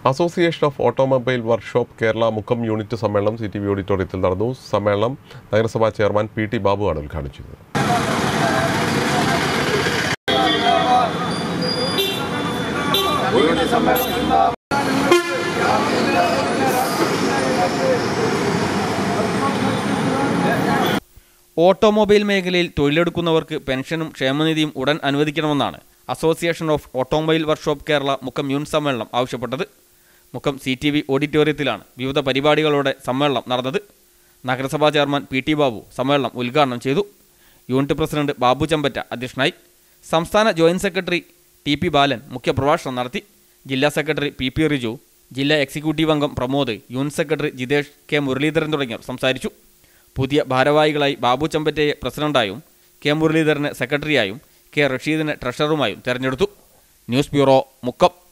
association of automobile workshop Kerala Mukkam unit സമ്മേളനം C T V ഓഡിറ്റോറിയത്തിൽ നടന്നു സമ്മേളനം നഗരസഭാ ചെയർമാൻ പി ടി ബാബുവാണ് ഉദ്ഘാടിച്ചത് ഓട്ടോമൊബൈൽ മേഖലയിൽ തൊഴിലെടുക്കുന്നവർക്ക് പെൻഷനും ക്ഷേമനിധിയും ഉടൻ അനുവദിക്കണമെന്നാണ് association of automobile workshop Kerala Mukkam unit സമ്മേളനം ആവശ്യപ്പെട്ടത് മുക്കം സി ടി വി ഓഡിറ്റോറിയത്തിലാണ് വിവിധ പരിപാടികളോടെ സമ്മേളനം നടന്നത് നഗരസഭാ ചെയർമാൻ പി ടി ബാബു സമ്മേളനം ഉദ്ഘാടനം ചെയ്തു യൂണിറ്റ് പ്രസിഡന്റ് ബാബു ചമ്പറ്റ അധ്യക്ഷനായി സംസ്ഥാന joint secretary T P Balan മുഖ്യപ്രഭാഷണം നടത്തി ജില്ലാ സെക്രട്ടറി പി പി റിജു ജില്ലാ എക്സിക്യൂട്ടീവ് അംഗം Pramod unit secretary Jithesh K Muraleedharan തുടങ്ങിയവർ സംസാരിച്ചു പുതിയ ഭാരവാഹികളായി ബാബു ചമ്പറ്റയെ പ്രസിഡന്റായും കെ മുരളീധരനെ സെക്രട്ടറിയായും കെ റഷീദിനെ ട്രഷററുമായും തെരഞ്ഞെടുത്തു ന്യൂസ് ബ്യൂറോ മുക്കം